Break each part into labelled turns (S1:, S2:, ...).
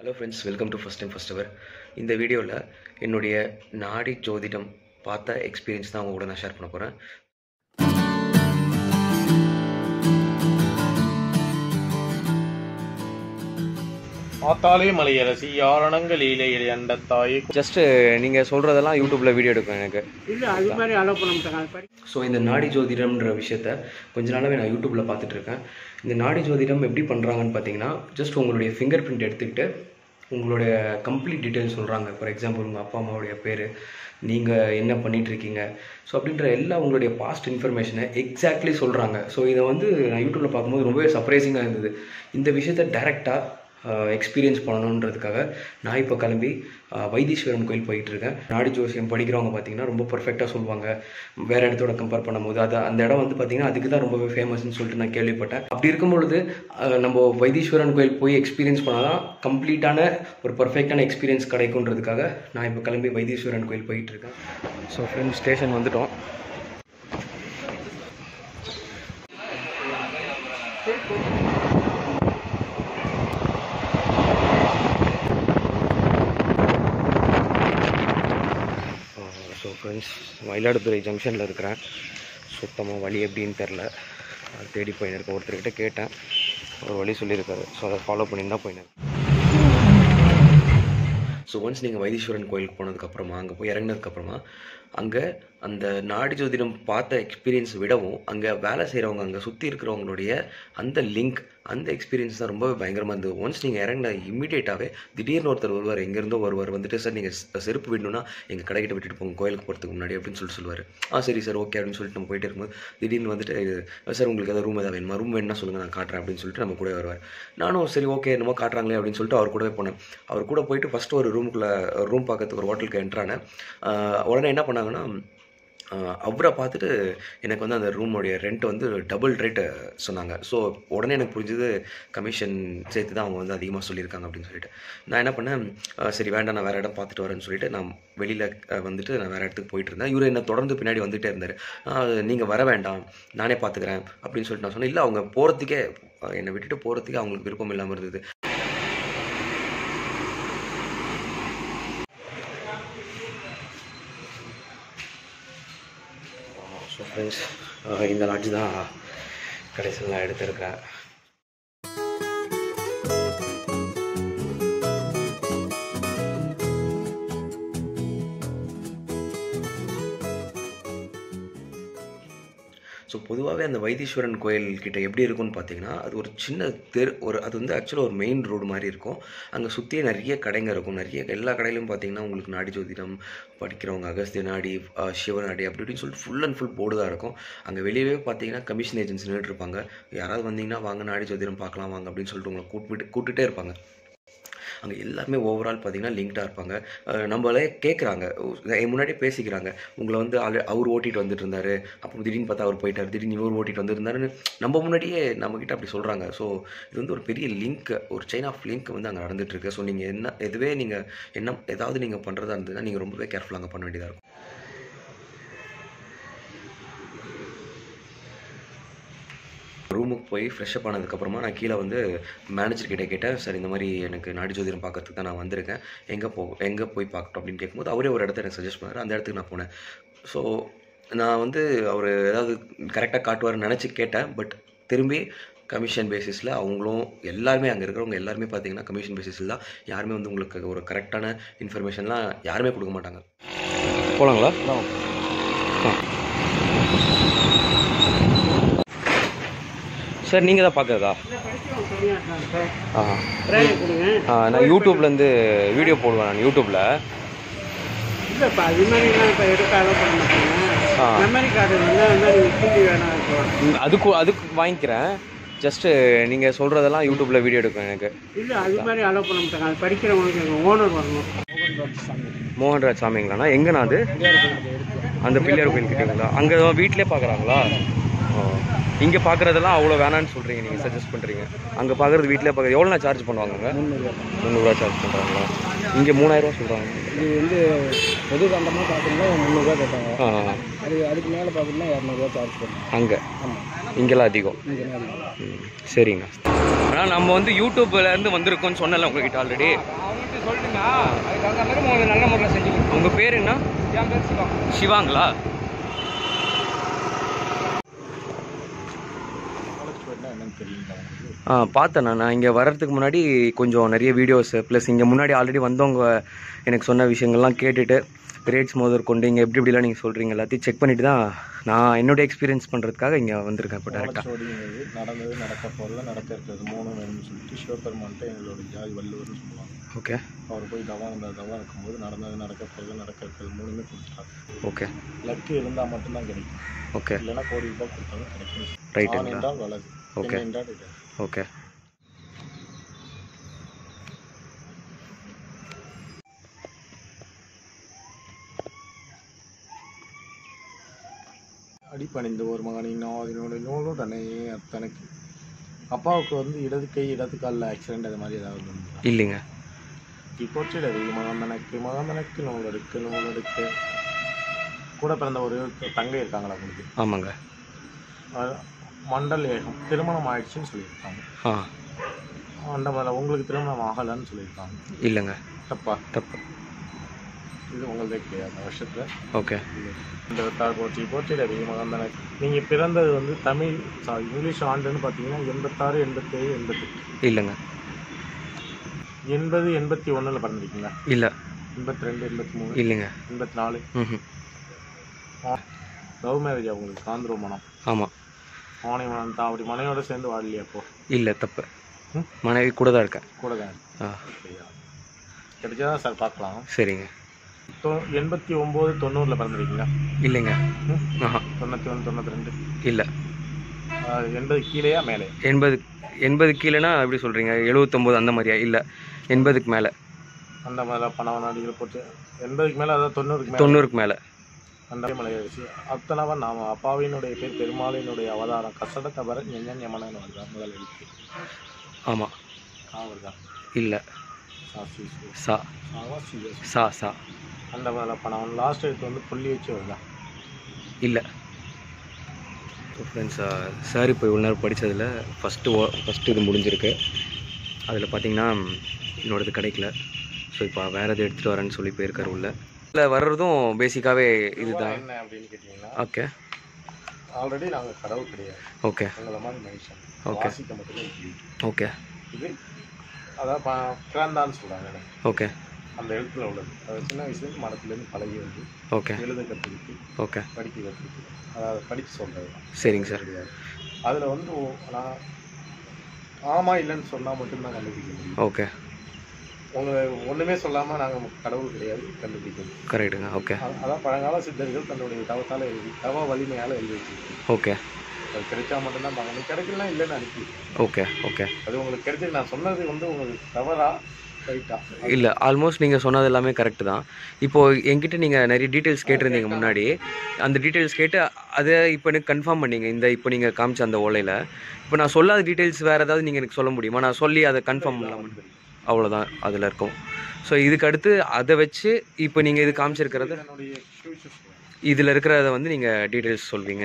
S1: Hello friends welcome to first time first ever இந்த வீடியோவில் என்னுடைய நாடி ஜோதிடம் பார்த்த எக்ஸ்பீரியன்ஸ் தான் உங்க கூட நான் ஷேர் பண்ண போகிறேன்
S2: ஆத்தாலே மலையரசி யாரணங்களிலே அண்டத்தாயே
S1: ஜஸ்ட்டு நீங்கள் சொல்கிறதெல்லாம் யூடியூப்பில் வீடியோ எடுக்கும் எனக்கு
S3: இல்லை அது மாதிரி அலோவ் பண்ண மாட்டாங்க அது படி
S1: ஸோ இந்த நாடி ஜோதிடம்ன்ற விஷயத்த கொஞ்ச நாளாவே நான் யூடியூப்பில் பார்த்துட்டு இருக்கேன் இந்த நாடி ஜோதிடம் எப்படி பண்ணுறாங்கன்னு பார்த்தீங்கன்னா ஜஸ்ட் உங்களுடைய ஃபிங்கர் பிரிண்ட் எடுத்துக்கிட்டு உங்களுடைய கம்ப்ளீட் டீட்டெயில்ஸ் சொல்கிறாங்க ஃபார் எக்ஸாம்பிள் உங்கள் அப்பா அம்மாவுடைய பேர் நீங்கள் என்ன பண்ணிட்டு இருக்கீங்க ஸோ அப்படின்ற எல்லா உங்களுடைய பாஸ்ட் இன்ஃபர்மேஷனை எக்ஸாக்ட்லி சொல்கிறாங்க ஸோ இதை வந்து நான் யூடியூப்பில் பார்க்கும்போது ரொம்பவே சர்ப்ரைசிங்காக இருந்தது இந்த விஷயத்த டேரெக்டாக எக்ஸ்பீரியன்ஸ் பண்ணணுன்றதுக்காக நான் இப்போ கிளம்பி அஹ், வைத்தீஸ்வரன் கோயில் போயிட்டு இருக்கேன் நாடி ஜோசியம் படிக்கிறவங்க பார்த்தீங்கன்னா ரொம்ப பர்ஃபெக்டாக சொல்லுவாங்க வேற இடத்தோட கம்பேர் பண்ணும்போது அது அந்த இடம் வந்து பார்த்தீங்கன்னா அதுக்கு தான் ரொம்பவே ஃபேமஸ்னு சொல்லிட்டு நான் கேள்விப்பட்டேன் அப்படி இருக்கும் பொழுது அஹ், நம்ம வைத்தீஸ்வரன் கோயில் போய் எக்ஸ்பீரியன்ஸ் பண்ணால் தான் கம்ப்ளீட்டான ஒரு பர்ஃபெக்டான எக்ஸ்பீரியன்ஸ் கிடைக்குன்றதுக்காக நான் இப்போ கிளம்பி வைத்தீஸ்வரன் கோயில் போயிட்டு இருக்கேன் ஸோ ஃப்ரெண்ட்ஸ் ஸ்டேஷன் வந்துட்டோம் ஸோ ஃப்ரெண்ட்ஸ் மயிலாடுதுறை ஜங்ஷனில் இருக்கிறேன் சுத்தமாக வழி எப்படின்னு தெரில அது தேடி போயின்னு இருக்கேன் ஒருத்தர்கிட்ட கேட்டேன் ஒரு வழி சொல்லியிருக்காரு ஸோ அதை ஃபாலோ பண்ணிட்டு தான் போயினேன் ஸோ ஒன்ஸ் நீங்கள் வைத்தீஸ்வரன் கோயிலுக்கு போனதுக்கப்புறமா அங்கே போய் இறங்கினதுக்கப்புறமா அங்கே அந்த நாடி ஜோதிடம் பார்த்த எக்ஸ்பீரியன்ஸ் விடவும் அங்கே வேலை செய்கிறவங்க அங்கே சுற்றி இருக்கிறவங்களுடைய அந்த லிங்க் அந்த எக்ஸ்பீரியன்ஸ் தான் ரொம்பவே பயங்கரமாக இருந்தது ஒன்ஸ் நீங்கள் இறங்கின இம்மிடியேட்டாகவே திடீர்னு ஒருத்தர் வருவார் எங்கேருந்தோ வருவார் வந்துட்டு சார் நீங்கள் செருப்பு விடணும்னா எங்கள் கடைக்கிட்ட விட்டுட்டு போங்க கோயிலுக்கு போகிறதுக்கு முன்னாடி அப்படின்னு சொல்லிட்டு சொல்லுவார் ஆ சரி சார் ஓகே அப்படின்னு சொல்லிட்டு நம்ம போயிட்டே இருக்கும்போது திடீர்னு வந்துட்டு இது, சார் உங்களுக்கு ஏதாவது ரூம் ஏதாவது வேணுமா ரூம் வேணும்னா சொல்லுங்கள் நான் காட்டுறேன் அப்படின்னு சொல்லிட்டு நம்ம கூட வருவார் நானும் சரி ஓகே என்னமோ காட்டுறாங்களே அப்படின்னு சொல்லிட்டு அவர் கூடவே போனேன் அவர் கூட போயிட்டு ஃபஸ்ட்டு ஒரு ரூமுக்குள்ளே ரூம் பார்க்கறதுக்கு ஒரு ஹோட்டலுக்கு என்ட்ரானேன் உடனே என்ன பண்ணாங்கன்னா ஆஹ் அவரை பார்த்துட்டு எனக்கு வந்து அந்த ரூமோடைய ரெண்ட் வந்து டபுள் ரேட்டு சொன்னாங்க ஸோ உடனே எனக்கு புரிஞ்சது கமிஷன் சேர்த்து தான் அவங்க வந்து அதிகமாக சொல்லியிருக்காங்க அப்படின்னு சொல்லிட்டு நான் என்ன பண்ணேன் ஆஹ் சரி வேண்டாம் நான் வேறு இடம் பார்த்துட்டு வரேன்னு சொல்லிட்டு நான் வெளியில் வந்துட்டு நான் வேறு இடத்துக்கு போயிட்டு இருந்தேன் இவர் என்ன தொடர்ந்து பின்னாடி வந்துட்டே இருந்தார் நீங்கள் வர வேண்டாம் நானே பார்த்துக்கிறேன் அப்படின்னு சொல்லிட்டு நான் சொன்னேன் இல்லை அவங்க போகிறதுக்கே என்னை விட்டுட்டு போகிறதுக்கே அவங்களுக்கு விருப்பம் இல்லாமல் இருந்தது ஸோ ஃப்ரெண்ட்ஸ் இந்த லாட்ஜ் தான் கடைசியில் நான் எடுத்திருக்கேன் ஸோ பொதுவாகவே அந்த வைத்தீஸ்வரன் கோயில் கிட்ட எப்படி இருக்கும்னு பார்த்தீங்கன்னா அது ஒரு சின்ன தெரு ஒரு அது வந்து ஆக்சுவலாக ஒரு மெயின் ரோடு மாதிரி இருக்கும் அங்கே சுற்றியே நிறைய கடைங்க இருக்கும் நிறைய எல்லா கடையிலும் பார்த்தீங்கன்னா உங்களுக்கு நாடி ஜோதிடம் படிக்கிறவங்க அகஸ்திய நாடி அஹ், சிவநாடி அப்படி இப்படின்னு சொல்லிட்டு ஃபுல் அண்ட் ஃபுல் போர்டு தான் இருக்கும் அங்கே வெளியவே பார்த்தீங்கன்னா கமிஷன் ஏஜென்சி நின்றுட்டு இருப்பாங்க யாராவது வந்தீங்கன்னா வாங்க நாடி ஜோதிடம் பார்க்கலாம் வாங்க அப்படின்னு சொல்லிட்டு உங்களை கூப்பிட்டு கூப்பிட்டுட்டே இருப்பாங்க அங்கே எல்லாருமே ஓவரால் பார்த்தீங்கன்னா லிங்க்டாக இருப்பாங்க அஹ் நம்மளே கேட்குறாங்க முன்னாடியே பேசிக்கிறாங்க உங்களை வந்து ஆல்ரெடி அவர் ஓட்டிட்டு வந்துட்டு இருந்தாரு அப்புறம் திடீர்னு பார்த்தா அவர் போயிட்டார் திடீர்னு இவர் ஓட்டிட்டு வந்திருந்தாருன்னு நம்ம முன்னாடியே நம்மக்கிட்ட அப்படி சொல்கிறாங்க ஸோ இது வந்து ஒரு பெரிய லிங்க் ஒரு செயின் ஆஃப் லிங்க் வந்து அங்கே நடந்துட்டு இருக்கு ஸோ நீங்கள் என்ன எதுவே நீங்கள் என்ன ஏதாவது நீங்கள் பண்ணுறதா இருந்ததுன்னா நீங்கள் ரொம்பவே கேர்ஃபுல்லாக அங்கே பண்ண வேண்டியதாக இருக்கும் ரூமுக்கு போய் ஃப்ரெஷ்அப் ஆனதுக்கப்புறமா நான் கீழே வந்து மேனேஜர் கிட்ட கேட்டேன் சார் இந்த மாதிரி எனக்கு நாடி ஜோதிடம் பார்க்கறதுக்கு தான் நான் வந்திருக்கேன் எங்கே போ எங்கே போய் பார்க்கட்டும் அப்படின்னு கேட்கும்போது அவரே ஒரு இடத்த எனக்கு சஜஸ்ட் பண்ணார் அந்த இடத்துக்கு நான் போனேன் ஸோ நான் வந்து அவர் ஏதாவது கரெக்டாக காட்டுவார்னு நினச்சி கேட்டேன் பட் திரும்பி கமிஷன் பேசிஸில் அவங்களும் எல்லாருமே அங்கே இருக்கிறவங்க எல்லாருமே பார்த்தீங்கன்னா கமிஷன் பேசிஸில் தான் யாருமே வந்து உங்களுக்கு ஒரு கரெக்டான இன்ஃபர்மேஷன்லாம் யாருமே கொடுக்க மாட்டாங்க போகலாங்களா சார் நீங்கள் தான் பார்க்குறதா
S3: இல்லை படிக்கிறவங்க தனியாக இருக்காங்க சார்
S1: ஆ
S3: ட்ரைனிங் கொடுங்க
S1: ஆ, நான் யூடியூப்லேருந்து வீடியோ போடுவேன் நான் யூடியூப்பில்
S3: இல்லைப்பா அது மாதிரிலாம் இப்போ எடுக்க அலோவ் பண்ண மாட்டாங்க
S1: ஆ.
S3: மெமரி கார்டு இருந்தால் அது மாதிரி ஹிந்தி வேணாம் இப்போ
S1: அதுக்கு அதுக்கு வாங்கிக்கிறேன் ஜஸ்ட்டு நீங்கள் சொல்கிறதெல்லாம் யூடியூப்பில் வீடியோ எடுக்கும் எனக்கு
S3: இல்லை அது மாதிரி அலோவ் பண்ண மாட்டாங்க அது படிக்கிறவங்களுக்கு எங்கள் ஓனர் வரணும்
S1: மோகன்ராஜ் சாமிங்களாண்ணா எங்கண்ணா அது அந்த பிள்ளையார் கோயில் கிட்டீங்களா அங்கே வீட்டிலே பார்க்குறாங்களா ஓ இங்கே பார்க்குறதெல்லாம் அவ்வளோ வேணான்னு சொல்கிறீங்க நீங்கள் சஜஸ்ட் பண்ணுறீங்க அங்கே பார்க்குறது வீட்டில் பார்க்குறது எவ்வளோ சார்ஜ் பண்ணுவாங்க
S3: முந்நூறுரூவா
S1: முந்நூறுரூவா சார்ஜ் பண்ணுறாங்களா இங்கே மூணாயிரரூவா சொல்கிறாங்க
S3: இது வந்து பொது கண்டமாக பார்த்தீங்கன்னா முந்நூறுரூவா கேட்டாங்க
S1: ஆ
S3: அது அதுக்கு மேலே பார்த்தீங்கன்னா இரநூறுவா சார்ஜ் பண்ணுவாங்க
S1: அங்கே
S3: ஆமாம்
S1: இங்கெல்லாம் அதிகம்
S3: இங்கே மேலே
S1: ம், சரிங்க ஆனால் நம்ம வந்து யூடியூப்ல இருந்து வந்திருக்கோம்னு சொன்னல உங்ககிட்ட ஆல்ரெடி
S3: அவங்கள்ட்ட சொல்லிட்டுங்க அதுக்கு தகுந்த மாதிரி உங்களுக்கு நல்ல முறையில் செஞ்சு கொடுப்போம்
S1: உங்கள் பேர் என்ன
S3: என் பேர் சிவா
S1: சிவாங்களா
S2: என்னன்னு தெரியல உங்களுக்கு
S1: ஆ பார்த்தேன் நான் நான் இங்கே வர்றதுக்கு முன்னாடி கொஞ்சம் நிறைய வீடியோஸ் ப்ளஸ் இங்கே முன்னாடி ஆல்ரெடி வந்தவங்க எனக்கு சொன்ன விஷயங்கள்லாம் கேட்டுட்டு ரேட்ஸ் முதற் கொண்டு இங்கே எப்படி இப்படிலாம் நீங்கள் சொல்கிறீங்க எல்லாத்தையும் செக் பண்ணிட்டு தான் நான் என்னுடைய எக்ஸ்பீரியன்ஸ் பண்ணுறதுக்காக இங்கே வந்திருக்கேன் இப்போ டேரெக்டாக
S2: ஓலச்சோடிங்கிறது நடந்தது நடக்க போகிறது நடக்க இருக்கிறது மூணு வேணும்னு சொல்லிட்டு சிவபெருமான்ட்ட எங்களோட ஜாதி வள்ளுவர்னு சொல்லுவாங்க
S1: ஓகே
S2: அவர் போய் தவா இருந்தால் தவா இருக்கும்போது நடந்தது நடக்க போகிறது நடக்க இருக்கிறது மூணுமே கொடுத்துட்டாங்க
S1: ஓகே
S2: லக்கு இருந்தால் மட்டும்தான் கிடைக்கும்
S1: ஓகே
S2: இல்லைன்னா கோடி ரூபாய் கொடுத்தாலும் கிடைக்கும்
S1: ரைட்டுங்களா
S2: ஆண் என்றால் வலது
S1: Okay.
S2: பெண் என்றால் இடது
S1: ஓகே
S2: அடிப்பணிந்து ஒரு மகனின் அதனோட நூலுடனே அத்தனைக்கு அப்பாவுக்கு வந்து இடது கை இடது காலில் ஆக்சிடென்ட் அது மாதிரி ஏதாவது வந்து
S1: இல்லைங்க
S2: இப்போச்சிடது மகந்தனுக்கு மகந்தனுக்கு நூல் எடுக்கு நூல் எடுக்கு கூட பிறந்த ஒரு தங்கை இருக்காங்களா உங்களுக்கு
S1: ஆமாங்க
S2: அஹ் மண்டல் ஏகம் திருமணம் ஆயிடுச்சுன்னு சொல்லியிருக்காங்க
S1: ஆ
S2: மண்டபத்தில் உங்களுக்கு திருமணம் ஆகலைன்னு சொல்லியிருக்காங்க
S1: இல்லைங்க
S2: தப்பா
S1: தப்பு
S2: இது உங்களதே கிடையாது அந்த வருஷத்துல
S1: ஓகே
S2: இந்த தாழ் போற்றி போற்றிடவி மகந்தனுக்கு நீங்கள் பிறந்தது வந்து தமிழ் சாரி இங்கிலீஷ் ஆண்டுன்னு பார்த்தீங்கன்னா எண்பத்தாறு எண்பத்தேழு எண்பத்தெட்டு
S1: இல்லைங்க
S2: எண்பது எண்பத்தி ஒன்றில் பிறந்திருக்கீங்களா
S1: இல்லை
S2: எண்பத்தி ரெண்டு எண்பத்தி மூணு
S1: இல்லைங்க
S2: எண்பத்தி நாலு
S1: ம்
S2: லவ் மேரேஜ் உங்களுக்கு காந்திரோ மனம்
S1: ஆமாம்
S2: ஆணை மனம் தான் அப்படி மனையோட சேர்ந்து வாழலையா அப்போ
S1: இல்லை தப்பு
S2: ம்?
S1: மனைவி கூட தான் இருக்கேன்
S2: கூட தான்
S1: ஆ
S2: கிடைச்சதா சார் பார்க்கலாம்
S1: சரிங்க
S2: தொ எண்பத்தி ஒம்பது தொண்ணூறில் பிறந்திருக்கீங்களா
S1: இல்லைங்க
S2: ம்?
S1: ஆஹா
S2: தொண்ணூற்றி ஒன்று தொண்ணூற்றி ரெண்டு
S1: இல்லை
S2: எண்பது கீழேயா மேலே
S1: எண்பது எண்பது கீழேனா எப்படி சொல்கிறீங்க எழுபத்தொம்போது அந்த மாதிரியா இல்லை எண்பதுக்கு மேலே
S2: அந்த மாதிரி பணம் நாடிகள் போட்டு எண்பதுக்கு மேலே அதாவது தொண்ணூறுக்கு மேலே
S1: தொண்ணூறுக்கு மேலே
S2: அந்த மலையரசி அத்தனவன் நாம அப்பாவினுடைய பேர் பெருமாளினுடைய அவதாரம் கசட தவற ஞஞன் யமனன் வருதான் முதல் எழுத்து
S1: ஆமாம்
S2: காவல் தான்
S1: இல்லை
S2: சாசி சு.
S1: சா
S2: சாவா சிவ.
S1: சா சா
S2: அந்த மேல பணம் லாஸ்ட் எழுத்து வந்து புள்ளி வச்சு வருதான்
S1: இல்லை ஸோ ஃப்ரெண்ட்ஸ் சார் இப்போ இவ்வளோ நேரம் படித்ததில் ஃபஸ்ட்டு ஓ ஃபஸ்ட்டு இது முடிஞ்சிருக்கு அதில் பார்த்தீங்கன்னா என்னோடது கிடைக்கல ஸோ இப்போ வேறு எது எடுத்துகிட்டு வரேன்னு சொல்லி போயிருக்காரு உள்ள இல்லை வர்றதும் பேசிக்காகவே இதுதான்
S2: என்ன அப்படின்னு கேட்டிங்கன்னா
S1: ஓகே
S2: ஆல்ரெடி நாங்கள் கடவுள் கிடையாது
S1: ஓகே
S2: எங்களை மாதிரி மனுஷன்
S1: Okay.
S2: வாசிக்க மட்டுமே தெரியும்.
S1: ஓகே
S2: இது அதான் ப- பிறந்தான்னு சொல்கிறாங்க
S1: ஓகே
S2: அந்த எழுத்துல உள்ளது அது சின்ன வயசுலேருந்து மனத்துலேருந்து பழகி வந்து
S1: ஓகே
S2: எழுத கற்றுக்கிட்டு
S1: ஓகே
S2: படிக்க கற்றுக்கிட்டு அதாவது படித்து சொல்கிறது
S1: சரிங்க சார்
S2: கிடையாது அதில் வந்து ஓ- நான் ஆமாம் இல்லைன்னு சொன்னால் மட்டும்தான் கண்டுபிடிக்க முடியும்
S1: ஓகே
S2: உங்களை ஒன்றுமே சொல்லாமல் நாங்கள் கடவுள் கிடையாது கண்டுபிடிக்க முடியும்
S1: கரெக்டுங்க ஓகே
S2: அ- அதான் பழங்கால சித்தர்கள் தன்னுடைய தவத்தால் எழுதி தவ வலிமையால் எழுதி வச்சிருக்கு
S1: ஓகே
S2: அது கிடைச்சா மட்டும்தான் பார்க்கணும் கிடைக்கலாம் இல்லைன்னு அனுப்பி
S1: ஓகே ஓகே
S2: அது உங்களுக்கு கிடைச்சது நான் சொன்னது வந்து உங்களுக்கு தவறா ரைட்டா
S1: இல்லை ஆல்மோஸ்ட் நீங்கள் சொன்னது எல்லாமே கரெக்டு தான் இப்போது என்கிட்ட நீங்கள் நிறைய டீட்டெயில்ஸ் கேட்டிருந்தீங்க முன்னாடி அந்த டீட்டெயில்ஸ் கேட்டு அதை இப்போ எனக்கு கன்ஃபார்ம் பண்ணீங்க இந்த இப்போ நீங்கள் காமிச்ச அந்த ஓலையில் இப்போ நான் சொல்லாத டீட்டெயில்ஸ் வேறு ஏதாவது நீங்கள் எனக்கு சொல்ல முடியுமா நான் சொல்லி அதை கன்ஃபார்ம் பண்ணலாம் அவ்வளோதான் அதில் இருக்கும் ஸோ இதுக்கு அடுத்து அதை வச்சு இப்போ நீங்கள் இது காமிச்சிருக்கிறத
S2: என்னுடைய ஃபியூச்சர்
S1: இதில் இருக்கிறத வந்து நீங்கள் டீட்டெயில்ஸ் சொல்வீங்க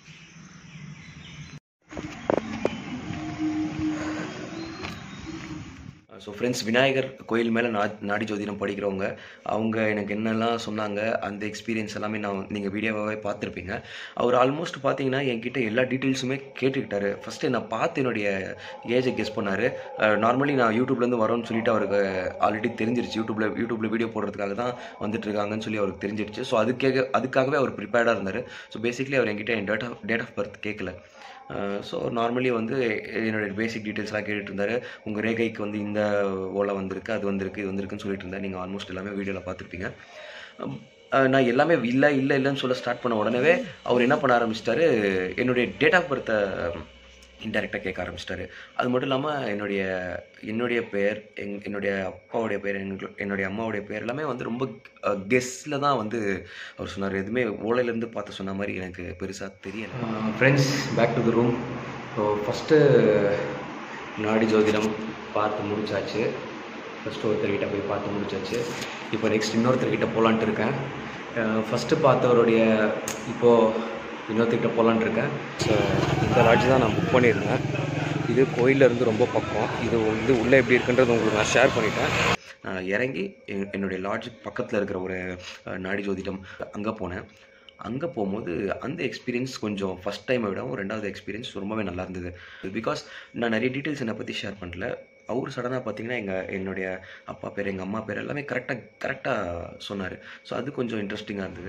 S1: ஸோ ஃப்ரெண்ட்ஸ் விநாயகர் கோயில் மேலே நா நாடி ஜோதிடம் படிக்கிறவங்க அவங்க எனக்கு என்னெல்லாம் சொன்னாங்க அந்த எக்ஸ்பீரியன்ஸ் எல்லாமே நான் நீங்கள் வீடியோவாகவே பார்த்துருப்பீங்க அவர் ஆல்மோஸ்ட் பார்த்தீங்கன்னா என்கிட்ட எல்லா டீட்டெயில்ஸுமே கேட்டுக்கிட்டாரு ஃபஸ்ட்டு நான் பார்த்து என்னுடைய ஏஜை கெஸ் பண்ணார் நார்மலி நான் யூடியூப்லேருந்து வரோன்னு சொல்லிட்டு அவருக்கு ஆல்ரெடி தெரிஞ்சிருச்சு யூடியூப்பில் யூடியூப்பில் வீடியோ போடுறதுக்காக தான் வந்துட்டு இருக்காங்கன்னு சொல்லி அவருக்கு தெரிஞ்சிருச்சு ஸோ அதுக்காக அதுக்காகவே அவர் ப்ரிப்பேர்டாக இருந்தார் ஸோ பேசிக்கலி அவர் என்கிட்ட என் date of date of birth கேட்கல ஸோ நார்மலி வந்து என்னுடைய பேசிக் டீட்டெயில்ஸ்லாம் கேட்டுட்டு இருந்தார் உங்கள் ரேகைக்கு வந்து இந்த ஓலை வந்திருக்கு அது வந்திருக்கு இது வந்திருக்குன்னு சொல்லிட்டு இருந்தார் நீங்கள் ஆல்மோஸ்ட் எல்லாமே வீடியோவில் பார்த்துருப்பீங்க அம், அஹ், நான் எல்லாமே இல்லை இல்லை இல்லைன்னு சொல்ல ஸ்டார்ட் பண்ண உடனே அவர் என்ன பண்ண ஆரம்பிச்சிட்டாரு என்னுடைய டேட் ஆஃப் பர்த்தை இன்டெரக்டாக கேட்க ஆரம்பிச்சிட்டாரு அது மட்டும் இல்லாமல் என்னுடைய என்னுடைய பேர் எங் என்னுடைய அப்பாவுடைய பேர் எங்க என்னுடைய அம்மாவுடைய பேர் எல்லாமே வந்து ரொம்ப கெஸ்ஸில் தான் வந்து அவர் சொன்னார் எதுவுமே ஓலையிலேருந்து பார்த்து சொன்ன மாதிரி எனக்கு பெருசாக தெரியல friends back to the room so first நாடி ஜோதிடம் பார்த்து முடிச்சாச்சு ஃபஸ்ட்டு ஒருத்தர்கிட்ட போய் பார்த்து முடிச்சாச்சு இப்போ நெக்ஸ்ட் இன்னொருத்தர்கிட்ட போகலான்ட்டு இருக்கேன் ஃபஸ்ட்டு பார்த்தவருடைய இப்போது இன்னொருத்தர்கிட்ட போகலான்ட்டு இருக்கேன் ஸோ இந்த லாட்ஜ் தான் நான் புக் பண்ணியிருந்தேன் இது கோயில்ல இருந்து ரொம்ப பக்கம் இது வந்து உள்ளே எப்படி இருக்குன்றது உங்களுக்கு நான் ஷேர் பண்ணிட்டேன் நான் இறங்கி என்- என்னுடைய லாட்ஜ் பக்கத்தில் இருக்கிற ஒரு அஹ், நாடி ஜோதிடம் அங்கே போனேன் அங்கே போகும்போது அந்த எக்ஸ்பீரியன்ஸ் கொஞ்சம் ஃபஸ்ட் டைமை விடவும் ரெண்டாவது எக்ஸ்பீரியன்ஸ் ரொம்பவே நல்லா இருந்தது பிகாஸ் நான் நிறைய டீட்டெயில்ஸ் என்னை பற்றி ஷேர் பண்ணல அவர் சடனாக பார்த்தீங்கன்னா எங்கள் என்னுடைய அப்பா பேர் எங்கள் அம்மா பேர் எல்லாமே கரெக்டாக கரெக்டாக சொன்னார் ஸோ அது கொஞ்சம் இன்ட்ரெஸ்டிங்காக இருந்தது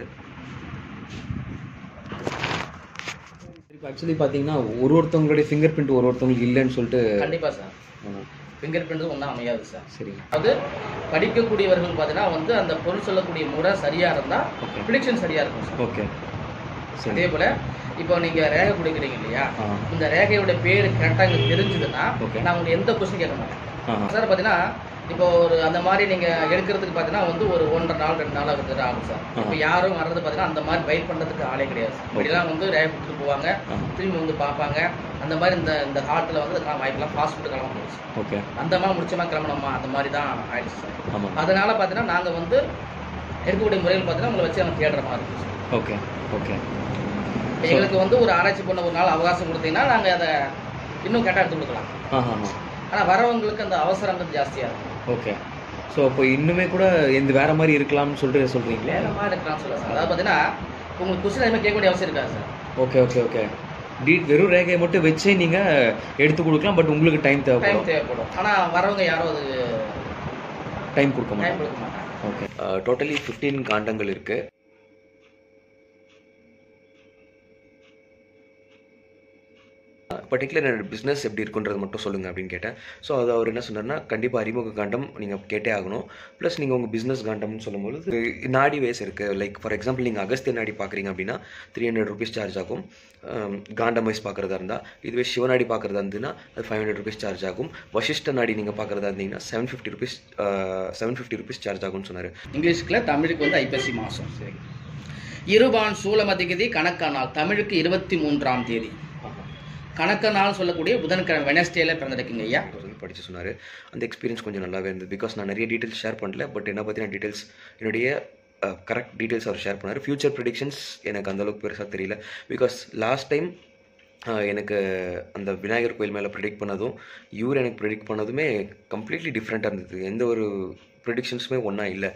S1: இப்போ ஆக்சுவலி பார்த்தீங்கன்னா ஒரு ஒருத்தவங்களுடைய ஃபிங்கர் பிரிண்ட் ஒரு ஒருத்தவங்களுக்கு இல்லைன்னு சொல்லிட்டு
S4: கண்டிப்பா சார் ஃபிங்கர் பிரிண்ட் ஒன்றும் அமையாது சார்
S1: சரி
S4: அது படிக்கக்கூடியவர்கள் பார்த்தீங்கன்னா வந்து அந்த பொருள் சொல்லக்கூடிய முறை சரியா இருந்தா
S1: Okay.
S4: ப்ரிடிக்ஷன் சரியா இருக்கும் சார்
S1: ஓகே சரி
S4: அதே போல இப்போ நீங்க ரேகை கொடுக்குறீங்க இல்லையா
S1: ஆ
S4: இந்த ரேகையோட பேர் கரெக்டா எங்களுக்கு தெரிஞ்சதுன்னா
S1: Okay.
S4: நான் உங்களுக்கு எந்த கொஸ்டின் கேட்க மாட்டேன்
S1: ஆ
S4: சார் பார்த்தீங்கன்னா இப்போ ஒரு அந்த மாதிரி நீங்க எடுக்கிறதுக்கு பார்த்தீங்கன்னா வந்து ஒரு ஒன்றரை நாள் ரெண்டு நாள் ஆகுது ஆகும் சார் இப்போ யாரும் வர்றது பார்த்தீங்கன்னா அந்த மாதிரி வெயிட் பண்றதுக்கு ஆளே கிடையாது இப்படிலாம் வந்து ரேகை கொடுத்துட்டு போவாங்க
S1: ஆ.
S4: திரும்பி வந்து பார்ப்பாங்க அந்த மாதிரி இந்த இந்த ஹார்ட்டில் வந்து அதுக்கான வாய்ப்பெல்லாம் ஃபாஸ்ட் ஃபுட்டு கிளம்ப போச்சு
S1: ஓகே
S4: அந்த மாதிரி முடிச்சமா கிளம்பணுமா அந்த மாதிரி தான் ஆயிடுச்சு சார்
S1: ஆமாம்
S4: அதனால பார்த்தீங்கன்னா நாங்கள் வந்து எடுக்கக்கூடிய முறைகள் பார்த்தீங்கன்னா உங்களை வச்சு நம்ம தேடுற மாதிரி இருக்கு சார்
S1: ஓகே ஓகே
S4: இப்ப எங்களுக்கு வந்து ஒரு ஆராய்ச்சி பண்ண ஒரு நாள் அவகாசம் கொடுத்தீங்கன்னா நாங்கள் அதை இன்னும் கரெக்டாக எடுத்து கொடுக்கலாம்
S1: ஆ ஆ ஆ
S4: ஆனால் வரவங்களுக்கு அந்த அவசரங்கிறது ஜாஸ்தியாக இருக்கும்
S1: ஓகே ஸோ அப்போ இன்னுமே கூட எந்த வேற மாதிரி இருக்கலாம்னு சொல்லிட்டு சொல்கிறீங்களே
S4: வேற மாதிரி இருக்கலாம் சொல்ல சார் அதாவது பார்த்தீங்கன்னா உங்களுக்கு கொஸ்டின் அதிகமாக கேட்க வேண்டிய அவசியம் இருக்காது சார்
S1: ஓகே ஓகே ஓகே டீ வெறும் ரேகையை மட்டும் வச்சே நீங்கள் எடுத்து கொடுக்கலாம் பட் உங்களுக்கு டைம்
S4: டைம்
S1: தேவைப்படும்
S4: தேவைப்படும் ஆனால் வரவங்க யாரும் அது
S1: டைம் கொடுக்க மாட்டேன்
S4: டைம் கொடுக்க மாட்டாங்க
S1: ஓகே டோட்டலி ஃபிஃப்டீன் காண்டங்கள் இருக்குது பர்டிகுலர் என்னோட பிஸ்னஸ் எப்படி இருக்குன்றது மட்டும் சொல்லுங்கள் அப்படின்னு கேட்டேன் ஸோ அது அவர் என்ன சொன்னார்னா கண்டிப்பாக அறிமுக காண்டம் நீங்கள் கேட்டே ஆகணும் ப்ளஸ் நீங்கள் உங்கள் பிஸ்னஸ் காண்டம்னு சொல்லும்போது நாடி வேஸ் இருக்குது லைக் ஃபார் எக்ஸாம்பிள் நீங்கள் அகஸ்திய நாடி பார்க்குறீங்க அப்படின்னா த்ரீ ஹண்ட்ரட் ருபீஸ் சார்ஜ் ஆகும் அம், காண்டம் வைஸ் பார்க்குறதா இருந்தால் இதுவே சிவநாடி பார்க்குறதா இருந்ததுன்னா அது ஃபைவ் ஹண்ட்ரட் ருபீஸ் சார்ஜ் ஆகும் வசிஷ்ட நாடி நீங்கள் பார்க்குறதா இருந்தீங்கன்னா seven fifty rupees seven fifty rupees charge ஆகும்னு சொன்னார்
S4: இங்கிலீஷ்க்குள்ள தமிழுக்கு வந்து ஐப்பசி மாதம் சரி இருபான் சூலமதிகதி கணக்க நாள் தமிழுக்கு இருபத்தி மூன்றாம் தேதி கணக்க நாள் சொல்லக்கூடிய புதன்கிழமை வெனஸ்டேல பிறந்திருக்கீங்க ஐயா
S1: சொல்லி படித்து சொன்னார் அந்த எக்ஸ்பீரியன்ஸ் கொஞ்சம் நல்லாவே இருந்தது பிகாஸ் நான் நிறைய டீட்டெயில்ஸ் ஷேர் பண்ணல பட் என்ன பற்றின டீட்டெயில்ஸ் என்னுடைய கரெக்ட் டீட்டெயில்ஸ் அவர் ஷேர் பண்ணார் ஃபியூச்சர் ப்ரிடிக்ஷன்ஸ் எனக்கு அந்த அளவுக்கு பெருசாக தெரியல பிகாஸ் லாஸ்ட் டைம் எனக்கு அந்த விநாயகர் கோயில் மேலே ப்ரிடிக்ட் பண்ணதும் இவர் எனக்கு ப்ரிடிக்ட் பண்ணதுமே கம்ப்ளீட்லி டிஃப்ரெண்ட்டாக இருந்தது எந்த ஒரு ப்ரிடிக்ஷன்ஸுமே ஒன்றா இல்லை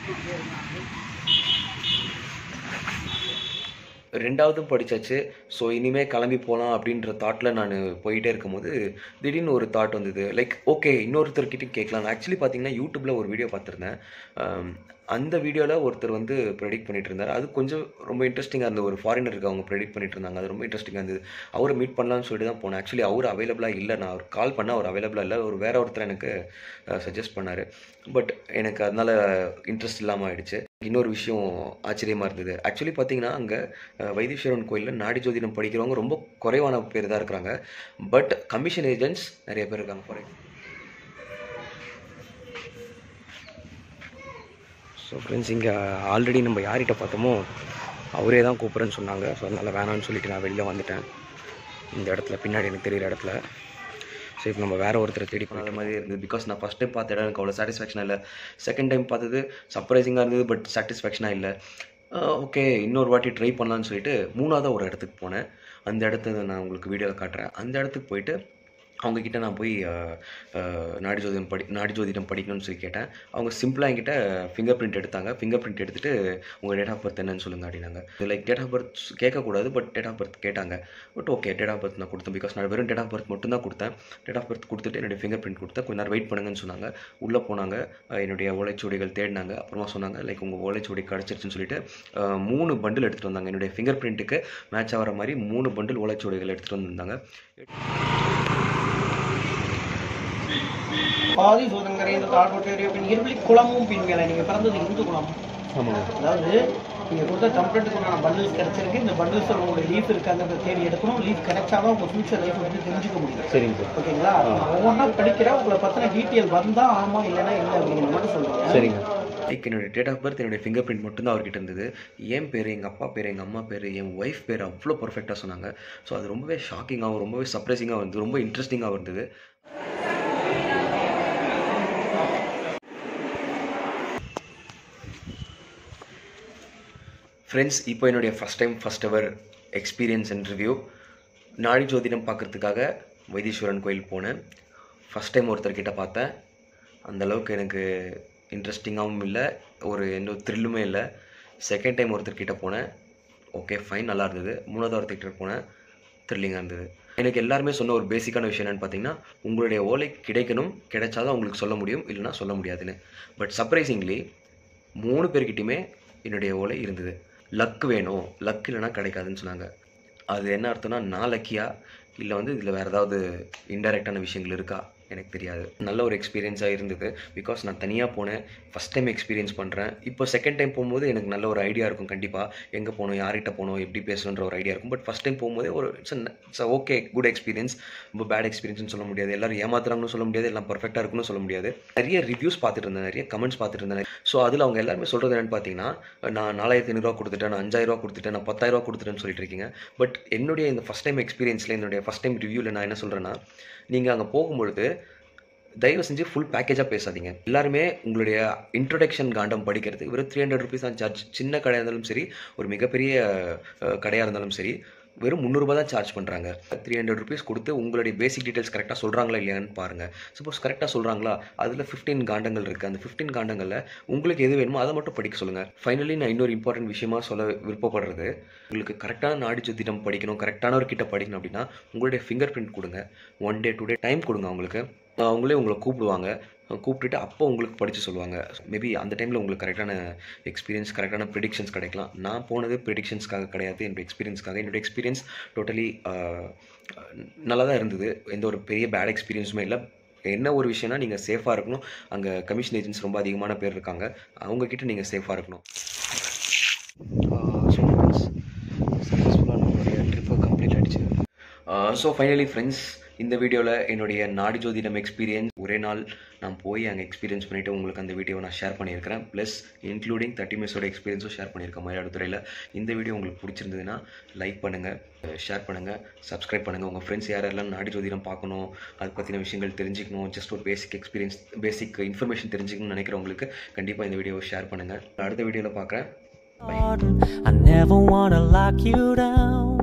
S1: ரெண்டாவதும் படிச்சாச்சு ஸோ இனிமே கிளம்பி போகலாம் அப்படின்ற தாட்டில் நான் போயிட்டே இருக்கும்போது திடீர்னு ஒரு தாட் வந்தது லைக் ஓகே இன்னொருத்தர்கிட்டையும் கேட்கலாம் ஆக்சுவலி பார்த்தீங்கன்னா யூடியூப்பில் ஒரு வீடியோ பார்த்துருந்தேன் ஆம், அந்த வீடியோவில் ஒருத்தர் வந்து ப்ரெடிக்ட் பண்ணிட்டு இருந்தார் அது கொஞ்சம் ரொம்ப இன்ட்ரெஸ்டிங்காக இருந்தது ஒரு ஃபாரினருக்கு அவங்க ப்ரெடிக்ட் பண்ணிட்டு இருந்தாங்க அது ரொம்ப இன்ட்ரெஸ்டிங்காக இருந்தது அவரை மீட் பண்ணலாம்னு சொல்லிட்டு தான் போனேன் ஆக்சுவலி அவர் அவைலபிளாக இல்லை நான் அவர் கால் பண்ண அவர் அவைலபிளாக இல்லை ஒரு வேற ஒருத்தர் எனக்கு சஜஸ்ட் பண்ணார் பட் எனக்கு அதனால இன்ட்ரெஸ்ட் இல்லாமல் ஆயிடுச்சு இன்னொரு விஷயம் ஆச்சரியமாக இருந்தது ஆக்சுவலி பார்த்தீங்கன்னா அங்கே வைத்தீஸ்வரன் கோயிலில் நாடி ஜோதிடம் படிக்கிறவங்க ரொம்ப குறைவான பேர் தான் இருக்கிறாங்க பட் கமிஷன் ஏஜென்ட்ஸ் நிறைய பேர் இருக்காங்க ஃபார் ஸோ ஃப்ரெண்ட்ஸ் இங்கே ஆல்ரெடி நம்ம யார்கிட்ட பார்த்தோமோ அவரே தான் கூப்பிட்றேன்னு சொன்னாங்க ஸோ அதனால் வேணாம்னு சொல்லிட்டு நான் வெளியில் வந்துட்டேன் இந்த இடத்துல பின்னாடி எனக்கு தெரியிற இடத்துல ஸோ இப்போ நம்ம வேற ஒருத்தரை தேடி போகிற மாதிரி இருந்தது பிகாஸ் நான் ஃபஸ்ட் டைம் பார்த்த இடம் எனக்கு அவ்வளோ சாட்டிஸ்ஃபேக்ஷனாக இல்லை செகண்ட் டைம் பார்த்தது சர்ப்ரைசிங்காக இருந்தது பட் சாட்டிஸ்ஃபேக்ஷனாக இல்லை ஓகே இன்னொரு வாட்டி ட்ரை பண்ணலான்னு சொல்லிட்டு மூணாவதாக ஒரு இடத்துக்கு போனேன் அந்த இடத்த நான் உங்களுக்கு வீடியோவில் காட்டுறேன் அந்த இடத்துக்கு போயிட்டு அவங்க கிட்ட நான் போய் அஹ், அஹ், நாடி ஜோதிடம் படி நாடி ஜோதிடம் படிக்கணும்னு சொல்லி கேட்டேன் அவங்க சிம்பிளாக என்கிட்ட ஃபிங்கர் பிரிண்ட் எடுத்தாங்க ஃபிங்கர் பிரிண்ட் எடுத்துட்டு உங்கள் டேட் ஆஃப் பர்த் என்னன்னு சொல்லுங்க அப்படின்னாங்க லைக் டேட் ஆஃப் பர்த் கேட்கக்கூடாது பட் டேட் ஆஃப் பர்த் கேட்டாங்க but okay date of birth நான் கொடுத்தேன் பிகாஸ் நான் வெறும் டேட் ஆஃப் பர்த் மட்டும் தான் கொடுத்தேன் டேட் ஆஃப் பர்த் கொடுத்துட்டு என்னுடைய ஃபிங்கர் பிரிண்ட் கொடுத்தேன் கொஞ்ச நேரம் வெயிட் பண்ணுங்கன்னு சொன்னாங்க உள்ளே போனாங்க அஹ், என்னுடைய ஓலைச்சுவடிகள் தேடினாங்க அப்புறமா சொன்னாங்க லைக் உங்கள் ஓலைச்சுவடி கிடச்சிருச்சுன்னு சொல்லிட்டு அஹ், மூணு பண்டில் எடுத்துகிட்டு வந்தாங்க என்னுடைய ஃபிங்கர் பிரிண்ட்டுக்கு மேட்ச் ஆகிற மாதிரி மூணு பண்டில் ஓலைச்சுவடிகள் எடுத்துகிட்டு வந்திருந்தாங்க
S5: பாதி சோதங்கரை இந்த தாழ்கோட்டேரிய பின் இருளி குளமும் பின் வேலை நீங்க பிறந்தது இந்து குளம்
S1: ஆமாங்க
S5: அதாவது நீங்கள் கொடுத்த டெம்ப்ளேட்டுக்கு உண்டான பண்டில்ஸ் கிடைச்சிருக்கு இந்த பண்டில்ஸ் உங்களுடைய லீஃப் இருக்காங்கிறத தேடி எடுக்கணும் லீஃப் கிடைச்சாதான் உங்கள் ஃபியூச்சர் லைஃப் வந்து தெரிஞ்சுக்க முடியும்
S6: சரிங்க சார்
S5: ஓகேங்களா நான் ஒவ்வொன்றா படிக்கிறேன் உங்களை பற்றின டீட்டெயில் வந்தால் ஆமாம் இல்லைன்னா இல்லை அப்படிங்கிற மட்டும் சொல்லுங்கள்
S6: சரிங்க
S1: லைக் என்னோட டேட் ஆஃப் பர்த் என்னுடைய ஃபிங்கர் பிரிண்ட் மட்டும்தான் அவர்கிட்ட இருந்தது என் பேர் எங்கள் அப்பா பேர் எங்கள் அம்மா பேர் என் ஒய்ஃப் பேர் அவ்வளோ பர்ஃபெக்டாக சொன்னாங்க ஸோ அது ரொம்பவே ஷாக்கிங்காகவும் ரொம்பவே சர்ப்ரைசிங்காக இருந்தது ரொம்ப இன்ட்ரெஸ்டிங்காக இருந்தது ஃப்ரெண்ட்ஸ் இப்போ என்னுடைய first time first ever experience and review நாடி ஜோதிடம் பார்க்குறதுக்காக வைத்தீஸ்வரன் கோயில் போனேன் ஃபஸ்ட் டைம் ஒருத்தர்கிட்ட பார்த்தேன் அந்த அளவுக்கு எனக்கு இன்ட்ரெஸ்டிங்காகவும் இல்லை ஒரு எந்த ஒரு த்ரில்லுமே இல்லை செகண்ட் டைம் ஒருத்தர்கிட்ட போனேன் ஓகே ஃபைன் நல்லா இருந்தது மூணாவது ஒருத்தர்கிட்ட போனேன் த்ரில்லிங்காக இருந்தது எனக்கு எல்லாருமே சொன்ன ஒரு பேசிக்கான விஷயம் என்னென்னு பார்த்தீங்கன்னா உங்களுடைய ஓலை கிடைக்கணும் கிடைச்சாதான் உங்களுக்கு சொல்ல முடியும் இல்லைன்னா சொல்ல முடியாதுன்னு பட் சர்ப்ரைசிங்லி மூணு பேர்கிட்டையுமே என்னுடைய ஓலை இருந்தது லக் வேணும் லக் இல்லைன்னா கிடைக்காதுன்னு சொன்னாங்க அது என்ன அர்த்தம்னா நான் லக்கியா இல்லை வந்து இதில் வேறு ஏதாவது இன்டெரக்டான விஷயங்கள் இருக்கா எனக்கு தெரியாது நல்ல ஒரு எக்ஸ்பீரியன்ஸாக இருந்தது பிகாஸ் நான் தனியாக போனேன் ஃபஸ்ட் டைம் எக்ஸ்பீரியன்ஸ் பண்ணுறேன் இப்போ செகண்ட் டைம் போகும்போது எனக்கு நல்ல ஒரு ஐடியா இருக்கும் கண்டிப்பாக எங்கே போகணும் யார்கிட்ட போகணும் எப்படி பேசணுன்ற ஒரு ஐடியா இருக்கும் பட் ஃபஸ்ட் டைம் போகும்போதே ஒரு it's it's okay good experience ரொம்ப பேட் எக்ஸ்பீரியன்ஸ்னு சொல்ல முடியாது எல்லாரும் ஏமாத்துறாங்கன்னு சொல்ல முடியாது எல்லாம் பர்ஃபெக்டாக இருக்குன்னு சொல்ல முடியாது நிறைய ரிவ்யூஸ் பார்த்துட்டு இருந்தேன் நிறைய கமெண்ட்ஸ் பார்த்துட்டு இருந்தேன் ஸோ அதில் அவங்க எல்லாருமே சொல்கிறது என்னென்னு பார்த்தீங்கன்னா நான் நாலாயிரத்தி ஐநூறுரூவா கொடுத்துட்டேன் நான் அஞ்சாயிரரூவா கொடுத்துட்டேன் நான் பத்தாயிரரூவா கொடுத்துட்டேன்னு சொல்லிட்டு இருக்கீங்க பட் என்னுடைய இந்த ஃபஸ்ட் டைம் எக்ஸ்பீரியன்ஸில் என்னுடைய ஃபஸ்ட் டைம் ரிவ்யூவில் நான் என்ன சொல்கிறேன்னா நீங்கள் அங்கே போகும்பொழுது தயவு செஞ்சு ஃபுல் பேக்கேஜாக பேசாதீங்க எல்லாருமே உங்களுடைய இன்ட்ரொடக்ஷன் காண்டம் படிக்கிறது வெறும் த்ரீ ஹண்ட்ரட் ருபீஸ் தான் சார்ஜ் சின்ன கடையாக இருந்தாலும் சரி ஒரு மிகப்பெரிய அஹ், கடையாக இருந்தாலும் சரி வெறும் முந்நூறுபா தான் சார்ஜ் பண்ணுறாங்க த்ரீ ஹண்ட்ரட் ருபீஸ் கொடுத்து உங்களுடைய பேசிக் டீட்டெயில்ஸ் கரெக்டாக சொல்கிறாங்களா இல்லையான்னு பாருங்கள் சப்போஸ் கரெக்டாக சொல்கிறாங்களா அதில் ஃபிஃப்டீன் காண்டங்கள் இருக்குது அந்த ஃபிஃப்டீன் காண்டங்களில் உங்களுக்கு எது வேணுமோ அதை மட்டும் படிக்க சொல்லுங்கள் ஃபைனலி நான் இன்னொரு இம்பார்ட்டன்ட் விஷயமா சொல்ல விருப்பப்படுறது உங்களுக்கு கரெக்டான நாடி ஜோதிடம் படிக்கணும் கரெக்டானவர்கிட்ட படிக்கணும் அப்படின்னா உங்களுடைய ஃபிங்கர் பிரிண்ட் கொடுங்க one day two day time கொடுங்க அவங்களுக்கு அவங்களே உங்களை கூப்பிடுவாங்க கூப்பிட்டுட்டு அப்போ உங்களுக்கு படித்து சொல்லுவாங்க மேபி அந்த டைமில் உங்களுக்கு கரெக்டான எக்ஸ்பீரியன்ஸ் கரெக்டான ப்ரிடிக்ஷன்ஸ் கிடைக்கலாம் நான் போனது ப்ரிடிக்ஷன்ஸ்க்காக கிடையாது என்னோட எக்ஸ்பீரியன்ஸ்க்காக என்னோட எக்ஸ்பீரியன்ஸ் டோட்டலி நல்லா தான் இருந்தது எந்த ஒரு பெரிய பேட் எக்ஸ்பீரியன்ஸுமே இல்லை என்ன ஒரு விஷயம்னா நீங்கள் சேஃபாக இருக்கணும் அங்கே கமிஷன் ஏஜென்ட்ஸ் ரொம்ப அதிகமான பேர் இருக்காங்க அவங்கக்கிட்ட நீங்கள் சேஃபாக இருக்கணும் ஸோ சக்ஸஸ்ஃபுல்லாக நம்மளுடைய ட்ரிப்பை கம்ப்ளீட் ஆகிடுச்சு ஸோ ஃபைனலி ஃப்ரெண்ட்ஸ் இந்த வீடியோவில் என்னுடைய நாடி ஜோதிடம் எக்ஸ்பீரியன்ஸ் ஒரே நாள் நான் போய் அங்கே எக்ஸ்பீரியன்ஸ் பண்ணிவிட்டு உங்களுக்கு அந்த வீடியோவை நான் ஷேர் பண்ணியிருக்கிறேன் ப்ளஸ் இன்க்ளூடிங் தேர்ட்டி மினிட்ஸோட எக்ஸ்பீரியன்ஸும் ஷேர் பண்ணியிருக்கேன் மயிலாடுதுறையில் இந்த வீடியோ உங்களுக்கு பிடிச்சிருந்ததுன்னா லைக் பண்ணுங்கள் ஷேர் பண்ணுங்கள் சப்ஸ்கிரைப் பண்ணுங்கள் உங்கள் ஃப்ரெண்ட்ஸ் யாரெல்லாம் நாடி ஜோதிடம் பார்க்கணும் அதை பற்றின விஷயங்கள் தெரிஞ்சுக்கணும் ஜஸ்ட் ஒரு பேசிக் எக்ஸ்பீரியன்ஸ் பேசிக் இன்ஃபர்மேஷன் தெரிஞ்சுக்கணும்னு நினைக்கிறவங்களுக்கு கண்டிப்பாக இந்த வீடியோவை ஷேர் பண்ணுங்கள் அடுத்த வீடியோவில் பார்க்குறேன்
S7: I never wanna lock you down.